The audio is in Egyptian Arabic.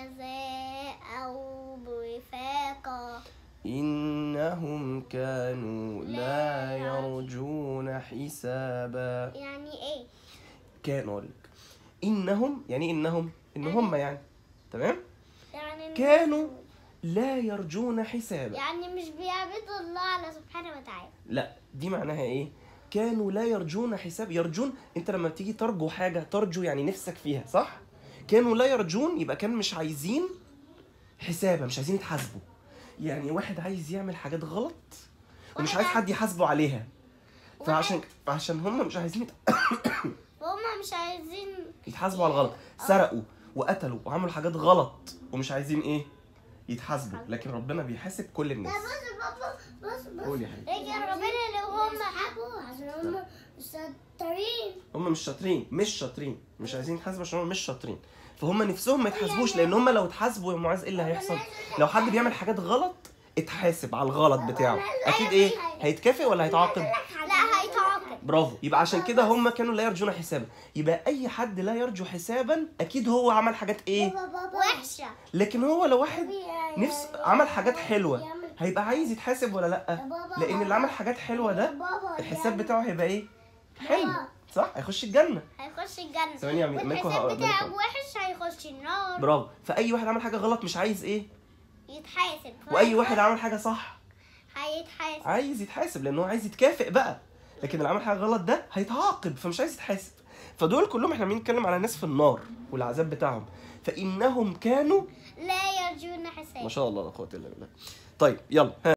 جزاء وفاقا إنهم كانوا لا يرجون حسابا يعني ايه كانوا أقول لك إنهم يعني إيه إنهم إن هم يعني تمام يعني كانوا لا يرجون حسابا يعني مش بيعبدوا الله على سبحانه وتعالى لا دي معناها ايه كانوا لا يرجون حساب يرجون انت لما تيجي ترجو حاجه ترجو يعني نفسك فيها صح كانوا لا يرجون يبقى كان مش عايزين حسابا مش عايزين يتحاسبوا يعني واحد عايز يعمل حاجات غلط ومش واحد عايز عايز- حد يحاسبه عليها فعشان فعشان هم مش عايزين يت- وهم مش عايزين يتحاسبوا على الغلط سرقوا وقتلوا وعملوا حاجات غلط ومش عايزين ايه يتحاسبوا لكن ربنا بيحاسب كل الناس بابا بص بص قول يا حبيبي رجع ربنا لو هم حبوا عشان هم شطارين هم مش شاطرين مش شاطرين مش عايزين يتحاسبوا عشان هم مش شاطرين فهم نفسهم ما يتحاسبوش لان هم لو اتحاسبوا يا معاذ ايه اللي هيحصل لو حد بيعمل حاجات غلط اتحاسب على الغلط بتاعه اكيد ايه هيتكافئ ولا هيتعاقب لا هيتعاقب برافو يبقى عشان كده هم كانوا لا يرجون حسابا يبقى اي حد لا يرجو حسابا اكيد هو عمل حاجات ايه وحشة لكن هو لو واحد نفس عمل حاجات حلوه هيبقى عايز يتحاسب ولا لا لان اللي عمل حاجات حلوه ده الحساب بتاعه هيبقى ايه حلو صح هيخش الجنه هيخش الجنة ثواني يا ميكو والحساب هقول لك بتاعه أهو. وحش هيخش النار برافو فاي واحد عمل حاجه غلط مش عايز ايه يتحاسب واي واحد عمل حاجه صح هيتحاسب عايز يتحاسب لانه عايز يتكافئ بقى لكن اللي عمل حاجه غلط ده هيتعاقب فمش عايز يتحاسب فدول كلهم احنا بنتكلم على ناس في النار والعذاب بتاعهم فانهم كانوا لا يرجون حساب ما شاء الله لا قوه الا بالله طيب يلا ها